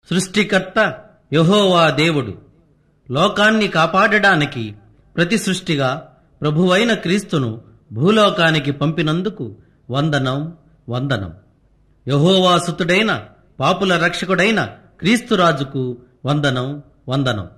సృష్టికర్త యెహోవా దేవుడు లోకాన్ని కాపాడడానికి ప్రతి సృష్టిగా ప్రభువైన క్రీస్తును భూలోకానికి పంపినందుకు వందనం వందనం యెహోవా సుతుడైన పాపుల రక్షకుడైన క్రీస్తురాజుకు వందనం వందనం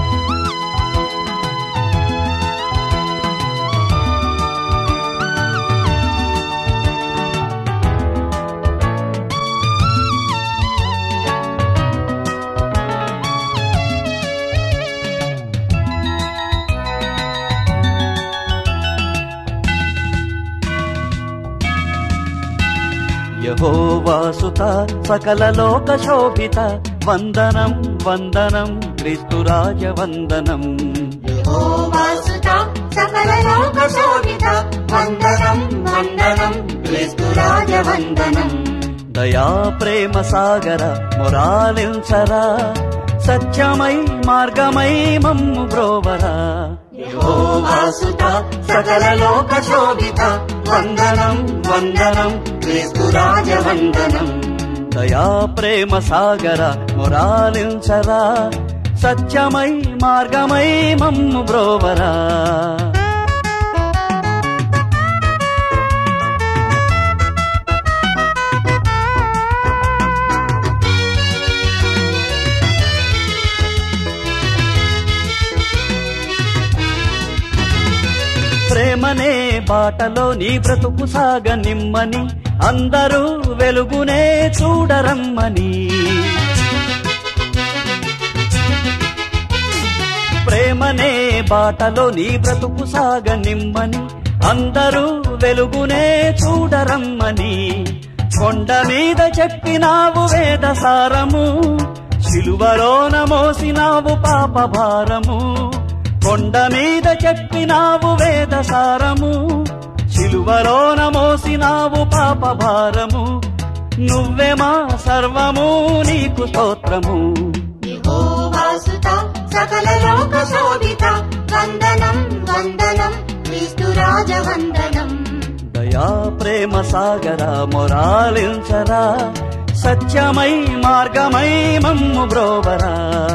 యహోవాసుత సకల లోక శోభిత వందనం వందనం క్రీస్తురాజ వందనం యెహోవాసుత సకల లోక శోభిత వందనం వందనం క్రీస్తురాజ వందనం దయా ప్రేమ సాగర మొరాలించరా సత్యమై మార్గమై మమ్ము బ్రోవరా యెహోవాసుత సకల లోక శోభిత వందనం వందనం క్రీస్తురాజ వందనం దయా ప్రేమ సాగర మొరాలించరా సత్యమై మార్గమై మమ్ము బ్రోవరా ప్రేమనే బాటలో నీ బ్రతుకు సాగ నిమ్మని అందరూ వెలుగునే చూడరమ్మని ప్రేమనే బాటలో నీ బ్రతుకు సాగ నిమ్మని అందరూ వెలుగునే చూడరమ్మని కొండ మీద చెప్పినావు వేద సారము సిలువలోన మోసినావు పాప భారము కొండ మీద చెప్పినావు వేద సారము సిలువలోన మోసినావు పాప భారము నువ్వే మా సర్వము నీకు స్తోత్రము యెహోవాసుత సకల లోక శోభిత వందనం వందనం క్రీస్తురాజ వందనం దయా ప్రేమ సాగర మొరాలించరా సత్యమై మార్గమై మమ్ము బ్రోవరా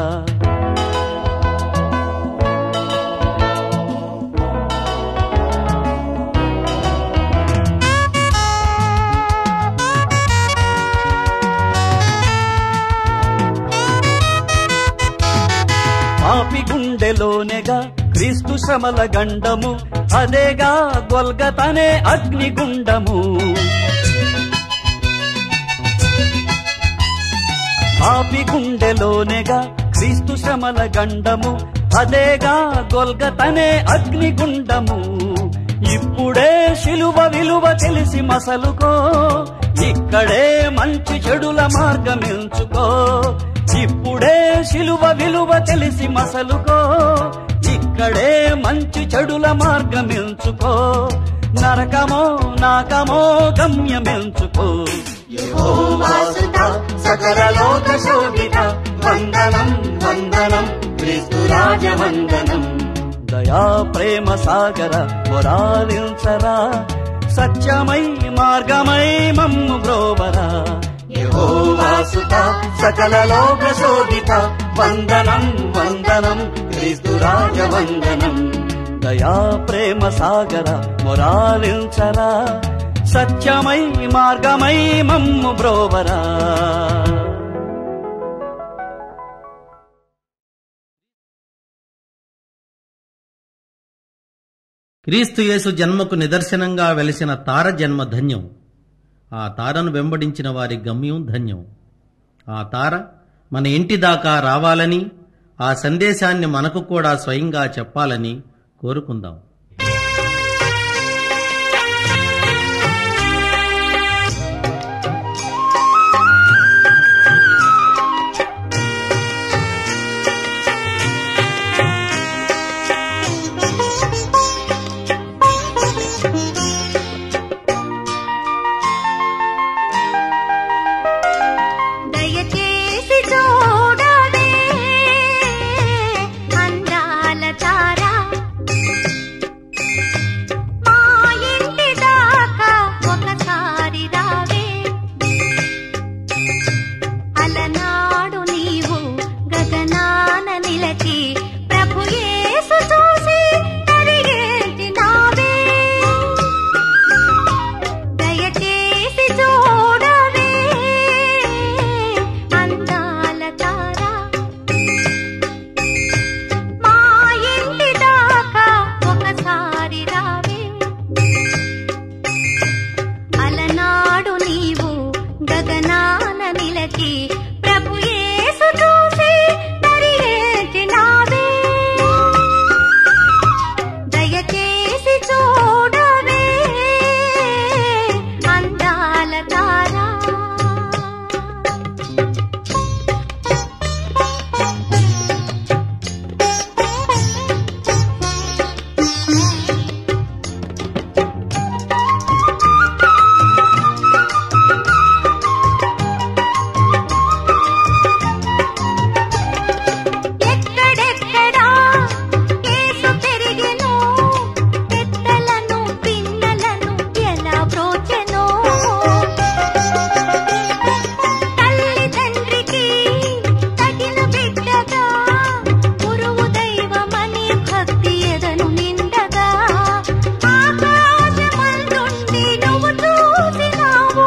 పాపి గుండెలోనేగా క్రీస్తు శ్రమల గండము అదేగా గొల్గతనే అగ్నిగుండము పాపి గుండెలోనేగా క్రీస్తు శ్రమల గండము అదేగా గొల్గతనే అగ్నిగుండము ఇప్పుడే శిలువ విలువ తెలిసి మసలుకో ఇక్కడే మంచి చెడుల మార్గం ఎంచుకో ఇప్పుడే శిలువ విలువ తెలిసి మసలుకో ఇక్కడే మంచి చెడుల మార్గం ఎంచుకో నరకమో నాకమో గమ్యమెంచుకో యెహోవాసుత సకల లోక శోభిత వందనం వందనం క్రీస్తురాజ వందనం దయా ప్రేమ సాగర మొరాలించరా సత్యమై మార్గమై మమ్ము బ్రోవరా యెహోవాసుత సకల లోక శోభిత వందనం వందనం క్రీస్తురాజ వందనం దయా ప్రేమ సాగర మొరాలించరా సత్యమై మార్గమై మమ్ము బ్రోవరా క్రీస్తు యేసు జన్మకు నిదర్శనంగా వెలిసిన తార జన్మ ధన్యం ఆ తారను వెంబడించిన వారి గమ్యం ధన్యం ఆ తార మన ఇంటి దాకా రావాలని ఆ సందేశాన్ని మనకు కూడా స్వయంగా చెప్పాలని కోరుకుందాం దయచేసి చూడవే అందాల తార ప్రభు యేసు చూసి దరియేచినావే దయచేసి చూడవే అందాల తారా ఎక్కడెక్కడా కేసు పెరిగెను పెద్దలను పిన్నలను ఎలా బ్రోచెను తల్లిదండ్రికి తగిన బిడ్డగా గురువు దైవమని భక్తి ఎదను నిండగా ఆకాశమందుండి నువ్వు చూసినావు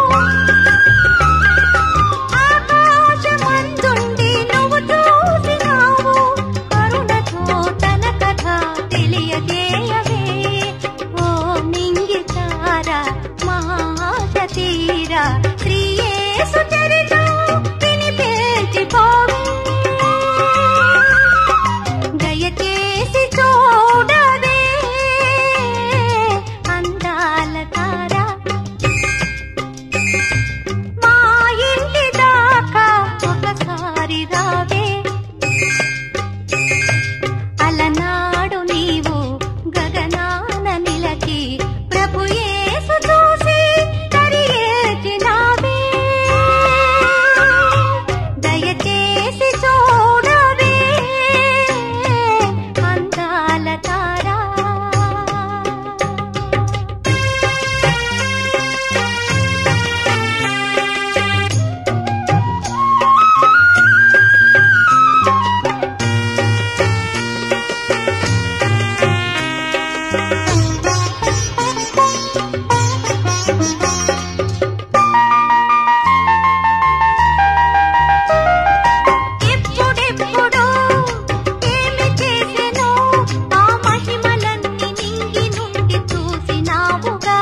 ఆకాశమందుండి నువ్వు చూసినావు కరుణతో తన కథ తెలియజేయవే ఓ మింగితారా మహాశ తీరా శ్రీయేసు చరితం వినిపించిపోవే దయచేసి చూడవే అందాల తారా మా ఇంటి దాకా ఒకసారి రావే అలనాడు నీవు గగనాన నిలచి ప్రభు యేసు చూసి తరియేచినావే దయచేసి చూడవే అందాల తారా ఇప్పుడెప్పుడు ఏమి చేసెను ఆ మహిమలన్నీ నింగి నుండి చూసినావుగా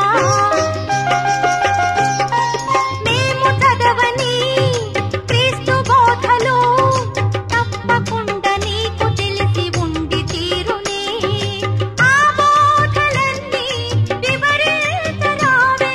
మేము చదవని క్రీస్తు బోధలు తప్పకుండా నీకు తెలిసి ఉండి తీరుని ఆ బోధలన్నీ వివరించరావే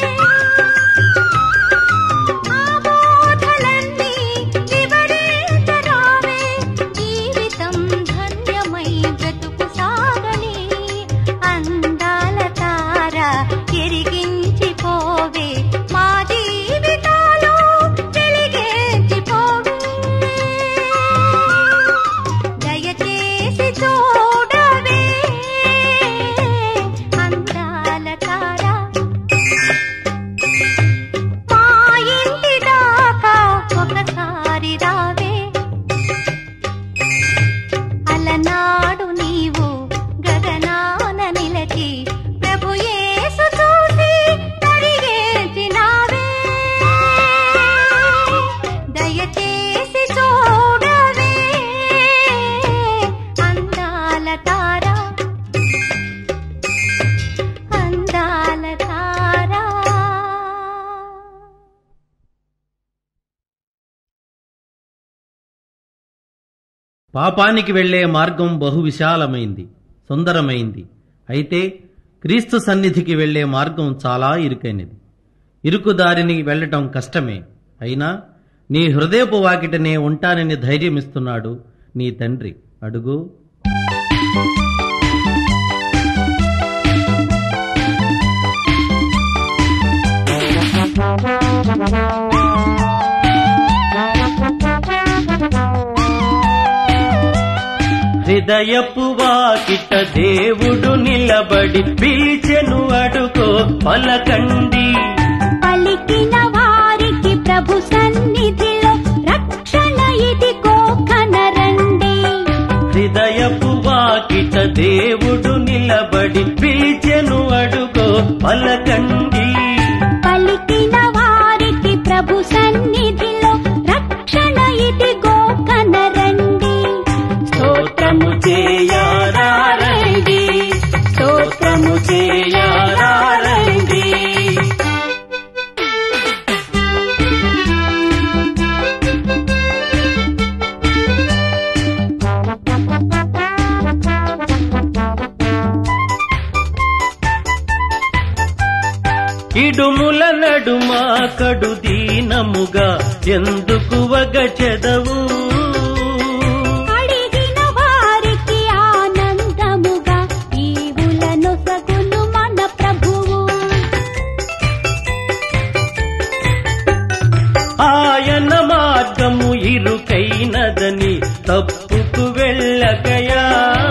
ఆ బోధలన్నీ వివరించరావే జీవితం ధన్యమై బ్రతుకు సాగని అందాల తార ఎరిగించిపోవే మా జీవితాలు వెలిగించిపోవే దయచేసి చూడవే అందాల తారా మా ఇంటి దాకా ఒకసారి రావే అలనాడు నీవు గగనాన నిలచి ప్రభు యేసు చూసి తరిగేసినావే దయచేసి చూడవే అందాల తారా అందాల తారా పాపానికి వెళ్ళే మార్గం బహు విశాలమైంది సుందరమైంది అయితే క్రీస్తు సన్నిధికి వెళ్ళే మార్గం చాలా ఇరుకైనది ఇరుకు దారిని వెళ్ళటం కష్టమే అయినా నీ హృదయపు వాకిటనే ఉంటానని ధైర్యమిస్తున్నాడు నీ తండ్రి అడుగు హృదయపు వాకిట దేవుడు నిలబడి పిలిచెను అడుకో పలకండి పలికిన వారికి ప్రభు సన్నిధిలో రక్షణ ఇదిగో కనరండి హృదయపు వాకిట దేవుడు నిలబడి పిలిచెను అడుగో పలకండి పలికిన వారికి ప్రభు సన్నిధిలో రక్షణ ఇదిగో కనరండి స్తోత్రము చేయారండి స్తోత్రము చేయారండి కడు దీనముగా ఎందుకు వగచెదవు అడిగిన వారికి ఆనందముగా ఈవులను సగును మన ప్రభువు ఆయన మార్గము ఇరుకైనదని తప్పుకు వెళ్ళకయా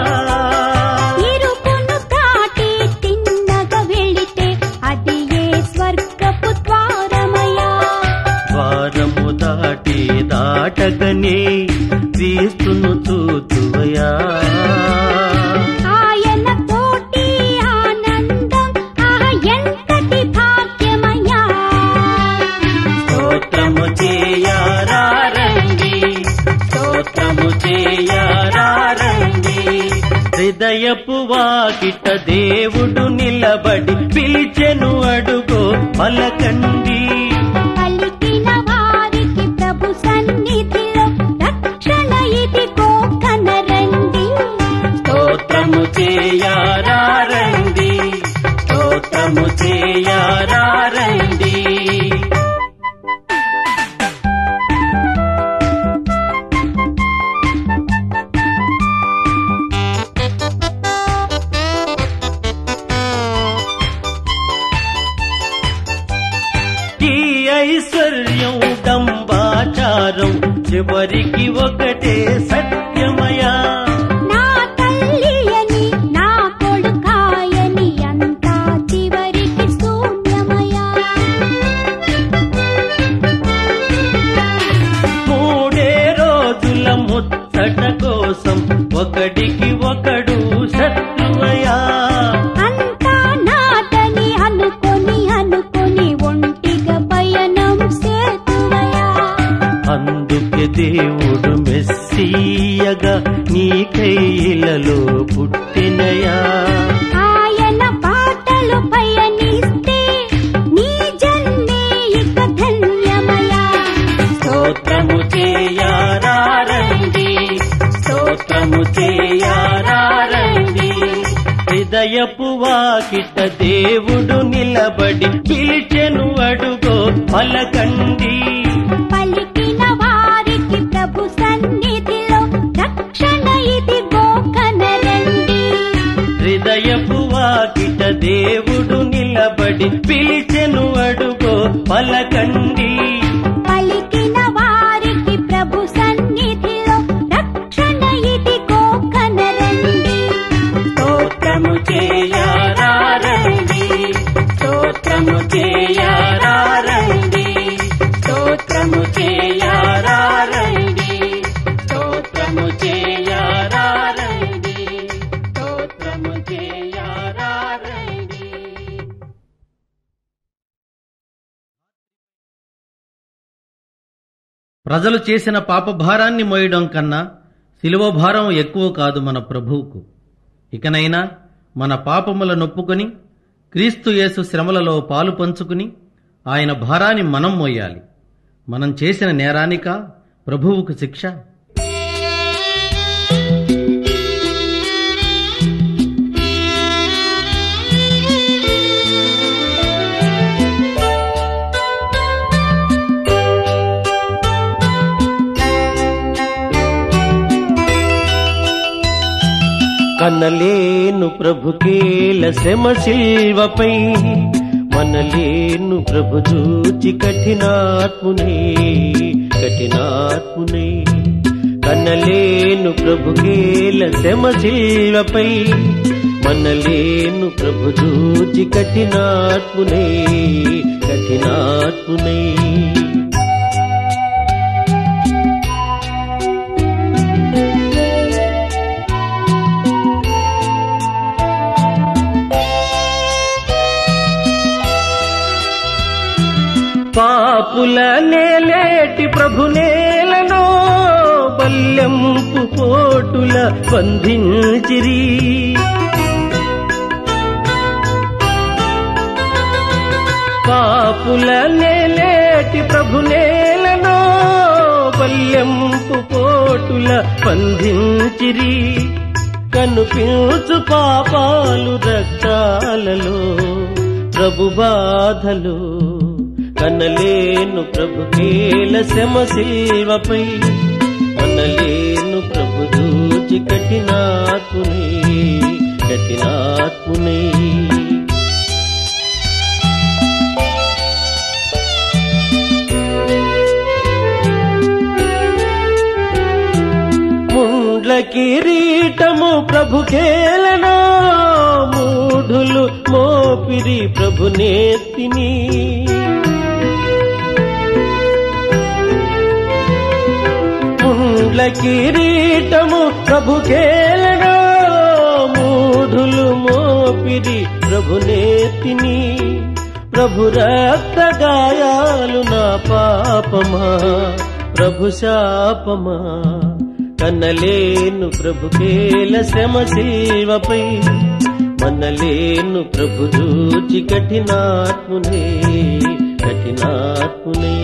ఇరుకును దాటి తిన్నగ వెళితే అది ఏ స్వర్గపు ద్వారమయా ద్వారము దాటి దాటగనే క్రీస్తును చూతువయా ఆయన తోటి ఆనందం ఆ ఎంతటి భాగ్యమయా స్తోత్రము చేయరారండి స్తోత్రము చేయరారండి హృదయపు వాకిట దేవుడు నిలబడి పిలిచెను అడుగో పలకండి పలికిన వారికి ప్రభు సన్నిధిలో రక్షణ ఇదిగో కనరండి స్తోత్రము చేయరారండి స్తోత్రము చేయరారండి ఈ ఐశ్వర్యం డంబాచారం చివరికి ఒకటే సత్యమయా నా తల్లి అని నా కొడుకాయని అంతా చివరికి శూన్యమయా మూడే రోజుల ముచ్చట కోసం ఒకడికి ఒకడు శత్రువయా అంతా నాటని అనుకొని అనుకొని ఒంటిగా పయనం సేతువయా అందుకే దేవుడు మెస్సీయగా నీ కైలలో పుట్టినయా ఆయన పాటలు పయనిస్తే నీ జన్మే ఇక ధన్యమయా స్తోత్రము చేయరారండి స్తోత్రము చేయరారండి హృదయపు వాకిట దేవుడు నిలబడి పిలిచెను అడుగో పలకండి పలికిన వారికి ప్రభు సన్నిధిలో రక్షణ ఇదిగో కనరండి హృదయపు వాకిట దేవుడు నిలబడి పిలిచెను అడుగో పలకండి పలికిన వారికి ప్రభు సన్నిధిలో రక్షణ ఇదిగో కనరండి స్తోత్రము చేయరారండి స్తోత్రము చేయరారండి స్తోత్రము చేయరారండి స్తోత్రము చేయరారండి స్తోత్రము చేయరారండి ప్రజలు చేసిన పాప భారాన్ని మోయడం కన్నా శిలువ భారం ఎక్కువ కాదు మన ప్రభువుకు ఇకనైనా మన పాపముల నొప్పుకొని క్రీస్తు యేసు శ్రమలలో పాలు పంచుకుని ఆయన భారాన్ని మనం మోయాలి మనం చేసిన నేరానిక ప్రభువుకు శిక్ష కనలేను ప్రభుకేల శ్రమ శిల్వపై మనలేను ప్రభు చూచి కఠినాత్మునే కఠినాత్మునే కనలేను ప్రభుకేల శ్రమ శిల్వపై మనలేను ప్రభు చూచి కఠినాత్మునే కఠినాత్మునే పాపుల నేలేటి ప్రభు నేలను బల్యంపు పోటుల బంధించిరి పాపుల నేలేటి ప్రభు నేలను బల్యంపు పోటుల బంధించిరి కనుపించు పాపాలు రక్తాలలో ప్రభు బాధలు కనలేను ప్రభు కేల శ్రమ శిల్వపై మనలేను ప్రభు దూచి కఠినాత్మునే కఠినాత్మునే ముండ్ల కిరీటము ప్రభు కేలనా మూఢులు మోపిరి ప్రభు నేతిని ముండ్ల కిరీటము ప్రభు కేలనా మూఢులు మోపిరి ప్రభు నేతిని ప్రభు రక్త గాయాలు నా పాపమా ప్రభు శాపమా కన్నలేను ప్రభు కేల శ్రమ శిల్వపై మనలేను ప్రభు దూచి కఠినాత్మునే కఠినాత్మునే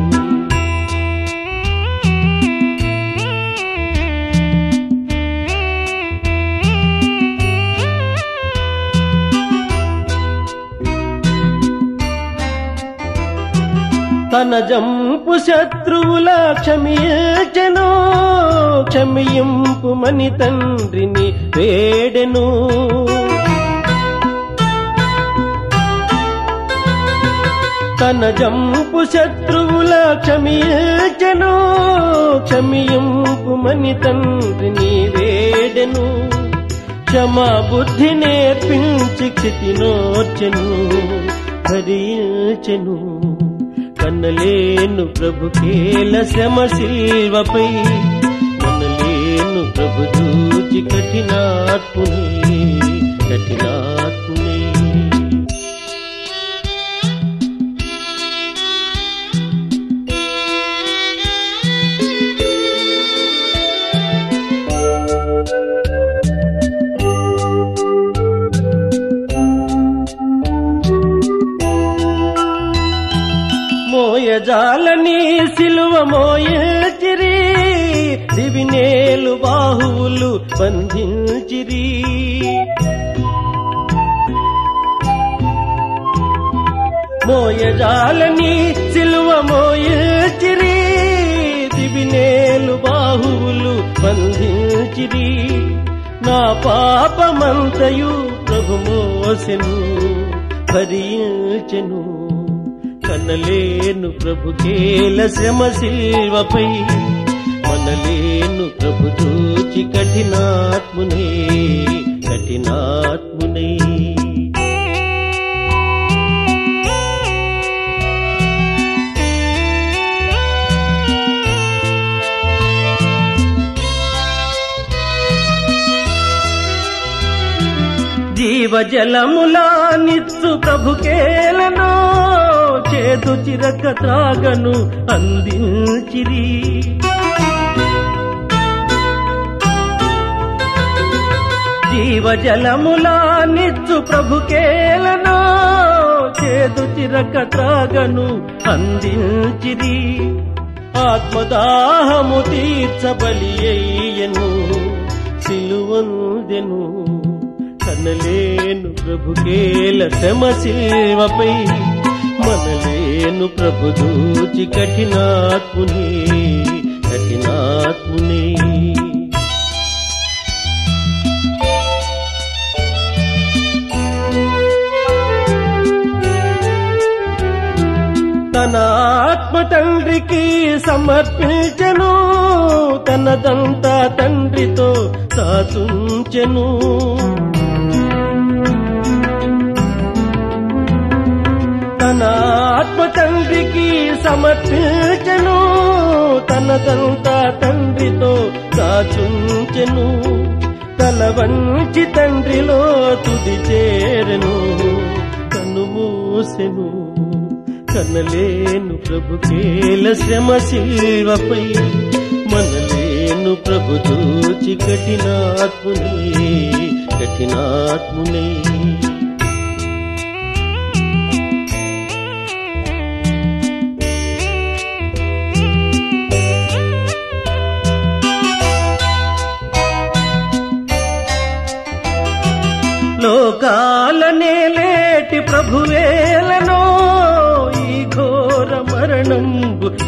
తన జంపు శత్రువుల క్షమించెను క్షమింపు మని తండ్రిని వేడెను తన జంపు శత్రువుల క్షమించెను క్షమింపు మని తండ్రిని వేడెను క్షమా బుద్ధి నేర్పించి క్షితినోర్చెను భరించెను కన్నలేను ప్రభు కేల శ్రమ శిల్వపై మనలేను ప్రభు దూచి కఠినాత్మునే కఠినాత్మునే మోయజాలని సిలువ మోయచిరి దివినేలు బాహువులు బంధించిరి మోయజాలని సిలువ మోయచిరి దివినేలు బాహువులు బంధించిరి నా పాపమంతయు ప్రభు మోసెను భరించెను కనలేను ప్రభు కేల శ్రమ శిల్వపై మనలేను ప్రభు దూచి కఠినాత్మునే కఠినాత్మునే జీవజలములా నిత్సు ప్రభుకేలను చేదు చిరక త్రాగను అందించిరి జీవజలములా నిత్సు ప్రభుకేలను చేదు చిరక త్రాగను అందించిరి ఆత్మదాహము తీర్చబలి అయ్యను సిలువందెను కనలేను ప్రభుకేల శ్రమ శిల్వపై మనలేను ప్రభు దూచి కఠినాత్మునే కఠినాత్మునే తన ఆత్మ తండ్రికి సమర్పించెను తనదంతా తండ్రితో సాతుంచెను తన ఆత్మ తండ్రికి సమర్పించెను తనదంతా తండ్రితో దాచుంచెను తల వంచి తండ్రిలో తుది చేరెను కను మూసెను కనలేను ప్రభు కేల శ్రమ శిల్వపై మనలేను ప్రభు దూచి కఠినాత్మునే కఠినాత్మునే లోకాలనే లేటి ప్రభువేలనో ఈ ఘోర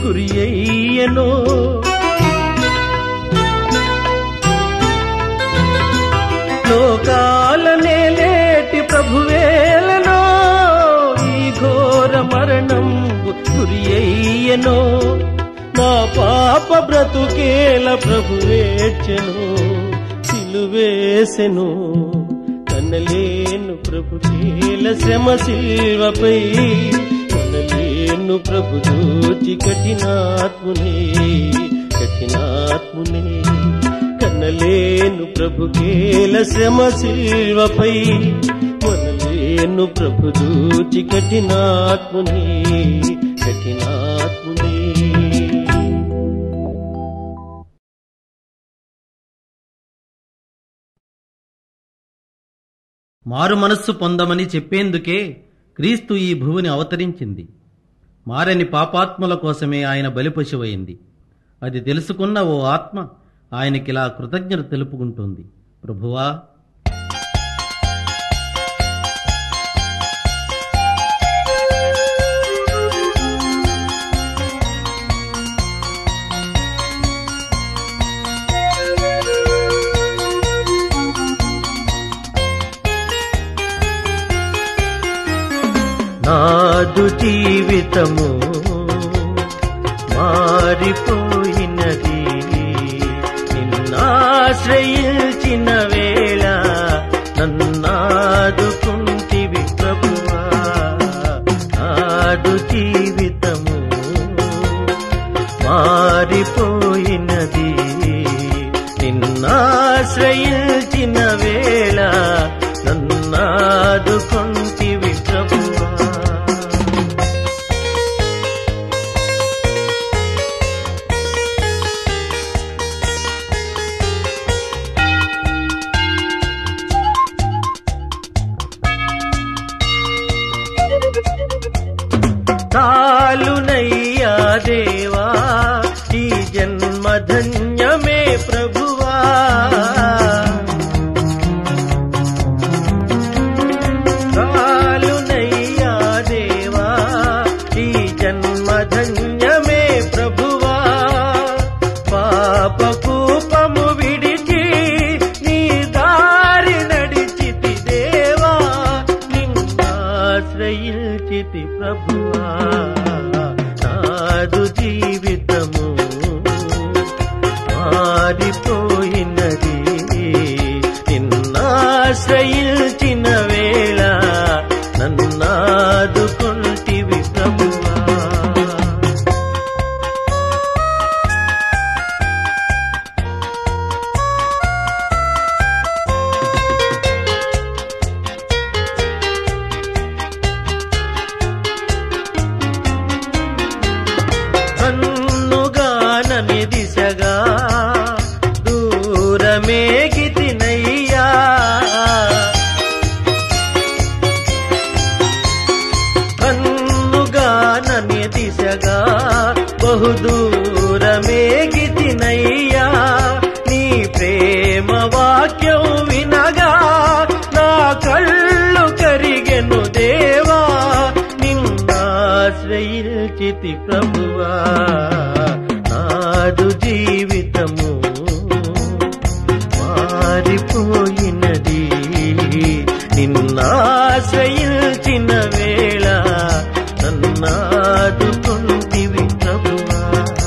గురి అయ్యెనో లోకాల నేలేటి ప్రభువేలనో ఈ ఘోర మరణం గురి అయ్యెనో నా పాప బ్రతుకేల ప్రభువేర్చెను సిలువేసెను కనలేను ప్రభుకేల శ్రమ శిల్వపై కనలేను ప్రభు దూచి కఠినాత్మునే కఠినాత్మునే కన్నలేను ప్రభుకేల శ్రమ శిల్వపై కొనలేను ప్రభు దూచి కఠినాత్ముని కఠినాత్ముని మారు మనస్సు పొందమని చెప్పేందుకే క్రీస్తు ఈ భూమిని అవతరించింది మారని పాపాత్ముల కోసమే ఆయన బలిపశువైంది అది తెలుసుకున్న ఓ ఆత్మ ఆయనకిలా కృతజ్ఞత తెలుపుకుంటుంది ప్రభువా నాదు జీవితము మారిపోయినది నిన్నాశ్రయించిన వేళ నన్నాదుకుంటివి ప్రభువా నాదు జీవితము మారిపోయినది నిన్నాశ్రయించిన వేళ నన్నాదుకుంటివి ప్రభువా చాలునయ్యా దేవా ఈ జన్మధన్యమే ప్రభువా చాలునయ్యా దేవా ఈ జన్మధన్యమే ప్రభువా పాపకూపము విడిచి నీ దారి నడిచితి దేవా నిన్నాశ్రయించితి ప్రభువా నాదు జీవితము మారిపోయినది నిన్నాశ్రయించిన వేళ నన్నాదుకుంటివి ప్రభువా కన్నుగానని దిశగా దూరమేగితినయ్యా కన్నుగానని దిశగా బహుదూరమేగితినయ్యా నీ ప్రేమ వాక్యం వినగా నా కళ్ళు కరిగెను దేవా నిన్నాశ్రయించితి ప్రభువా నాదు జీవితము మారిపోయినది నిన్నాశ్రయించిన వేళ నన్నాదుకుంటివి ప్రభువా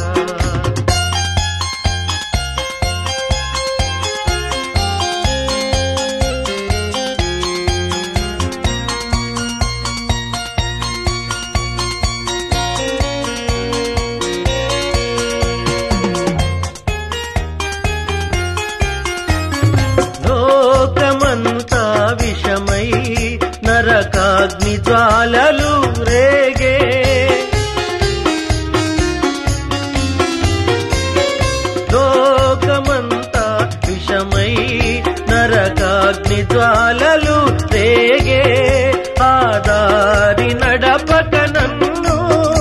లోకమంతా విషమై నరకాగ్ని జ్వాలలు రేగే లోకమంతా విషమై నరకాగ్ని జ్వాలలు రేగే ఆదారి నడపక నన్ను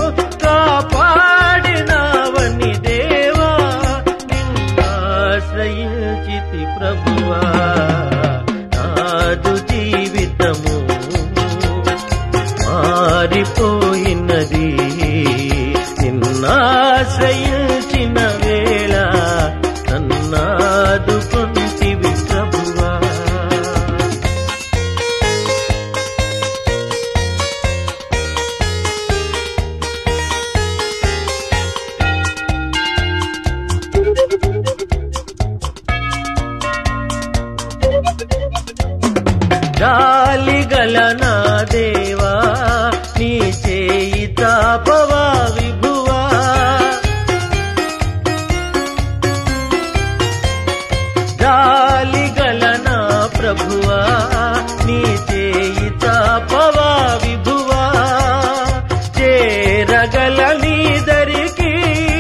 కాపాడినావని దేవా నిన్నాశ్రయించితి ప్రభువా నాదు జీవితము మారిపోయినది నిన్నా నా దేవా నీ చేయి తాపవా విభువా జాలిగల నా ప్రభువా నీ చేయి తాపవా విభువా చేరగల నీ దరికి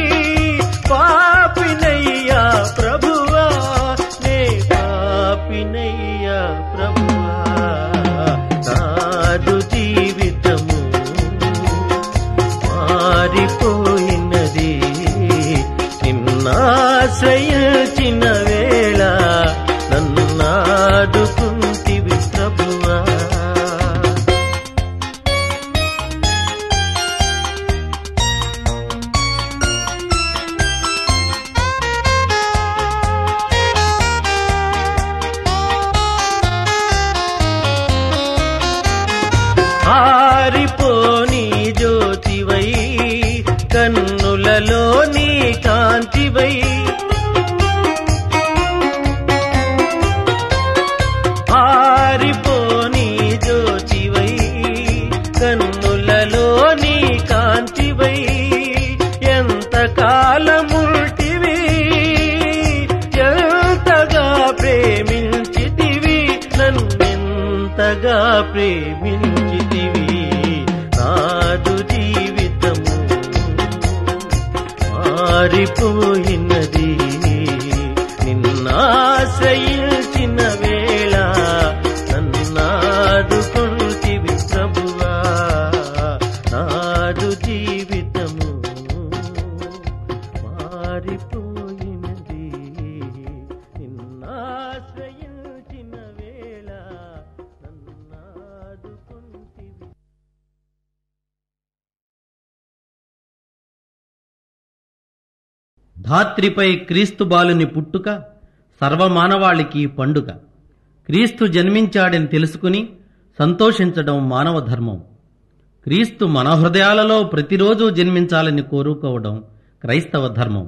పాపినయ్యా ప్రభువా నే పాపినయ్యా ప్రభువా నాదు జీవితము మారిపోయినది నిన్నాశ్రయించిన వేళ నన్నాదుకుంటివి ప్రభువా ఆరిపోని జ్యోతివై కన్నులలో నీ కాంతివై ఆరిపోని జ్యోతివై కన్నులలో నీ కాంతివై ఎంత కాలముల్టివి ఎంతగా ప్రేమించితివి నన్నెంతగా ప్రేమించితివి నాదు జీవితము మారిపోయినది నిన్నాశ్రయించిన వేళ నన్నాదుకుంటివి ప్రభువా నాదు జీవితము మారిపోయినది నిన్నాశ్రయించిన వేళ నన్నాదుకుంటివి ధాత్రిపై క్రీస్తు బాలుని పుట్టుక సర్వమానవాళికి పండుగ క్రీస్తు జన్మించాడని తెలుసుకుని సంతోషించడం మానవ ధర్మం క్రీస్తు మన హృదయాలలో ప్రతిరోజు జన్మించాలని కోరుకోవడం క్రైస్తవ ధర్మం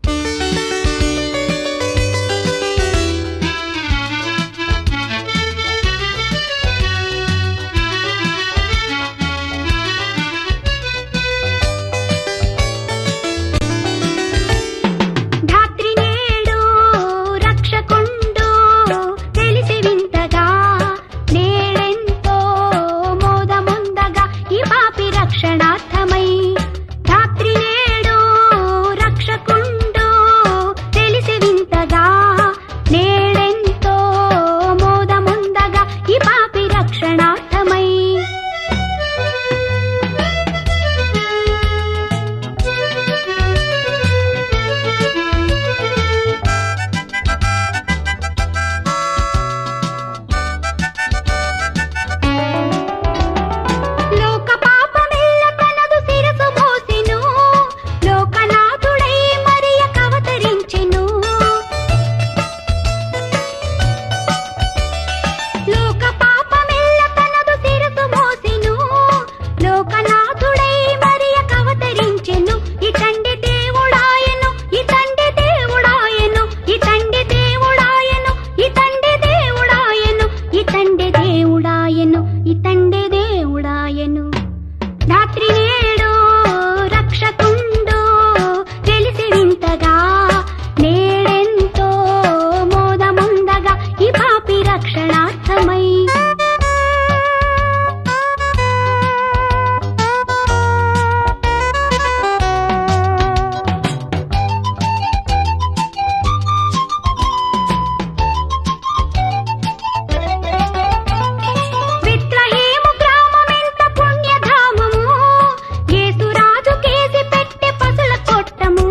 ధాత్రి నేడు రక్షకుండు తెలిసి వింతగా నేడెంతో మోదముందగా ఈ పాపి రక్షణార్థమై ధాత్రి నేడు రక్షకుండు తెలిసి వింతగా నేడెంతో మోదముందగా ఈ పాపి రక్షణార్థమై లోక పాపమెల్ల తనదు శిరసు మోసెను లోకనాథుడై మరియ కవతరించెను లోక పాపమెల్ల తనదు శిరసు మోసెను లోకనాథుడై మరియ కవతరించెను ఇతండి దేవుడాయను ఇతండి దేవుడాయను ఇతండి దేవుడాయను ఇతండి దేవుడాయను ఇతండి దేవుడాయను ఇతండి దేవుడాయను రాత్రి నేడు రక్షకుండు తెలిసి వింతగా నేడెంతో మోదముందగా ఈ పాపి రక్షణార్థమై విత్రహీము గ్రామమెంత పుణ్యధామము యేసురాజు కేసి పెట్టె పసుల కొట్టము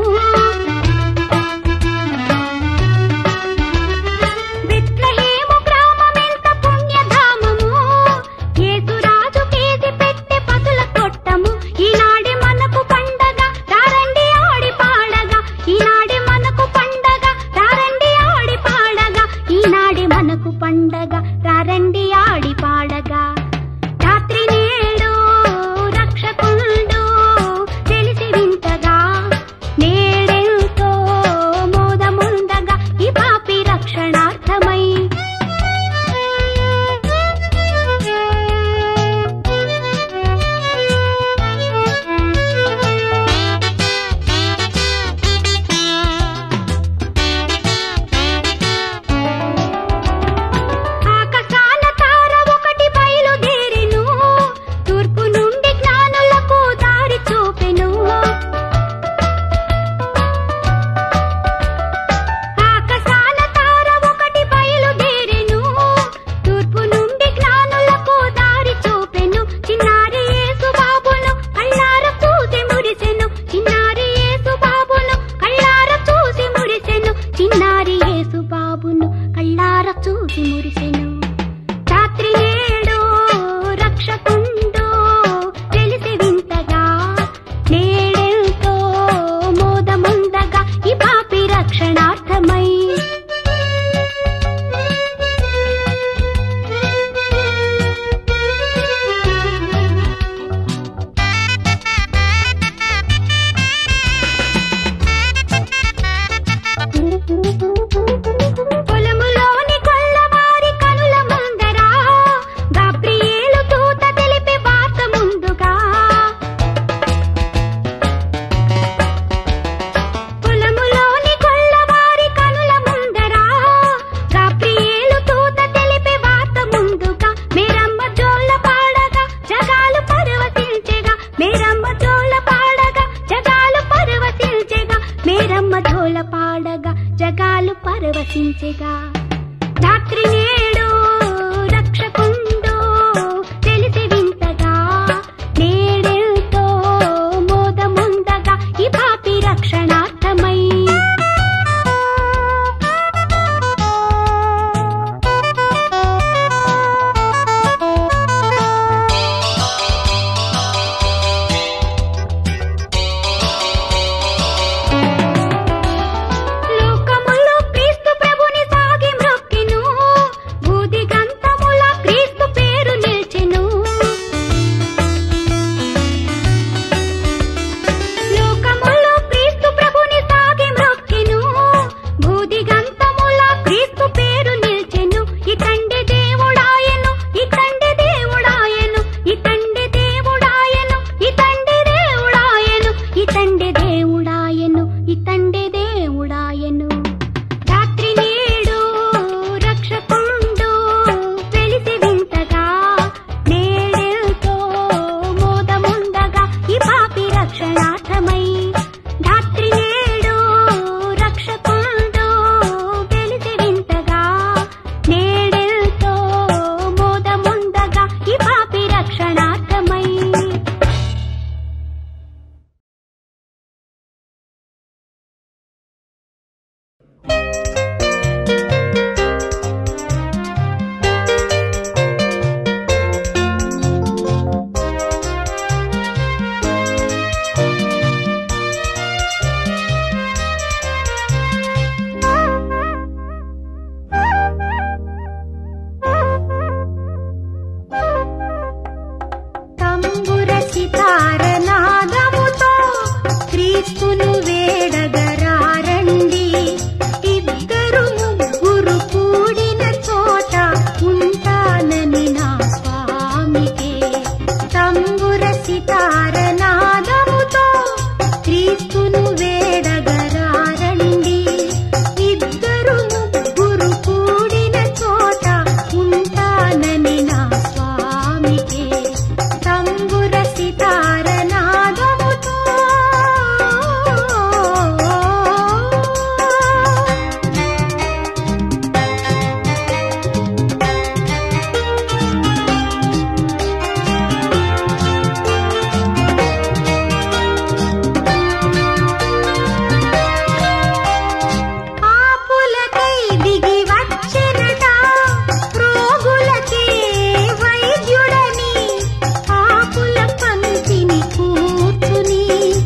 విత్రహీము గ్రామమెంత పుణ్యధామము యేసురాజు కేసి పెట్టె పసుల కొట్టము ఈనాడి మనకు పండగ రారండి ఆడి పాడగా ఈనాడి మనకు పండగ రారండి ఆడి పాడగా ఈనాడి మనకు పండగ రారండి ఆడి పాడగా రాత్రి నేడు రక్షకుండు తెలిసి వింతగా నేడెంతో మోదముందగా ఈ పాపి రక్షణార్థమై పరవశించెగా రాత్రి నేడు రక్షకుండు తెలిసి వింతగా నేడెంతో మోదముందగా ఈ పాపి రక్షణార్థమై లోకములో క్రీస్తు ప్రభుని సాగి మ్రొక్కెను బూది గంతముల క్రీస్తు పేరు నిల్చెను లోకములో క్రీస్తు ప్రభుని సాగి మ్రొక్కెను బూది గంతముల క్రీస్తు పేరు నిల్చెను ఇతండి దేవుడాయను ఇతండి దేవుడాయను ఇతండి దేవుడాయను ఇతండి దేవుడాయను ఇతండి దేవుడాయను ఇతండి దేవుడాయను రాత్రి నేడు రక్షకుండు వెలిసి వింతగా నేడెంతో మోదముందగా ఈ పాపి రక్షణార్థమై రాత్రి నేడు రక్షకుండు వెలిసి వింతగా నేడెంతో మోదముందగా ఈ పాపి రక్షణార్థమై తంబుర సితార నాదముతో క్రీస్తును వేడగరారండి ఇద్దరు ముగ్గురు కూడిన చోట ఉంటానని నా స్వామికే తంబుర సితార నాదముతో క్రీస్తును వేడగరారండి ఇద్దరు ముగ్గురు కూడిన చోట ఉంటానని నా స్వామికే తంబుర సితార నాదముతో ఆపులకై దిగి వచ్చెనట రోగులకే వైద్యుడని ఆపుల పంక్తిని కూర్చుని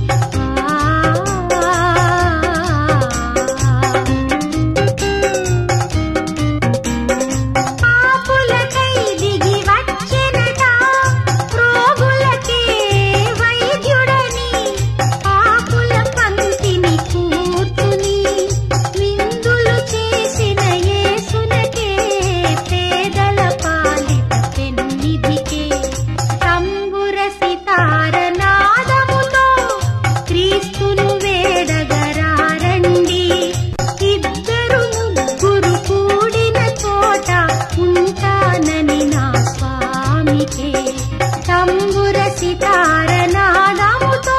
ఆపులకై దిగి వచ్చెనట రోగులకే వైద్యుడని ఆపుల పంక్తిని కూర్చుని విందులు చేసిన యేసునకే పేదల పాలిట పెన్నిధికే తంబుర సితార నాదముతో క్రీస్తును వేడగరారండి ఇద్దరు ముగ్గురు కూడిన చోట ఉంటానని నా స్వామికే తంబుర సితార నాదముతో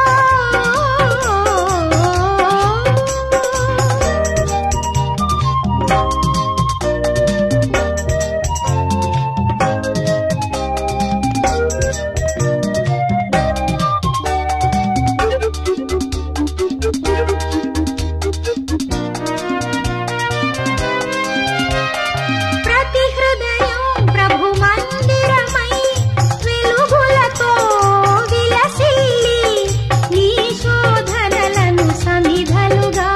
ప్రతి హృదయం ప్రభు మందిరమై వెలుగులతో విలసిల్లి నీ శోధనలను సమిధలుగా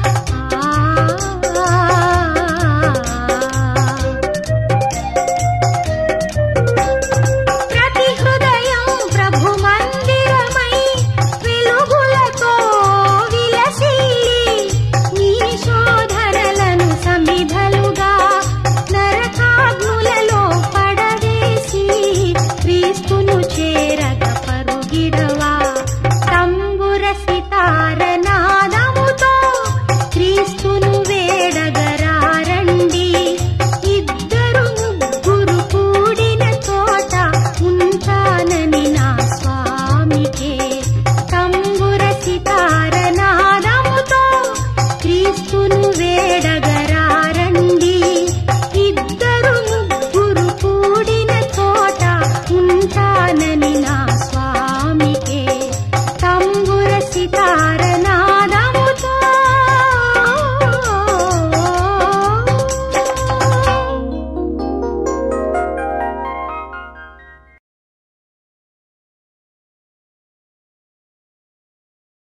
ప్రతి హృదయం ప్రభు మందిరమై వెలుగులతో విలసిల్లి నీ శోధనలను సమిధలుగా నరకాగ్నులలో పడవేసి క్రీస్తును చేరగ పరుగిడవా తంబుర సితార నాదముతో క్రీస్తును వేడగరారండి ఇద్దరు ముగ్గురు కూడిన చోట ఉంటానని నా స్వామికే తంబుర సితార నాదముతో క్రీస్తును వేడగ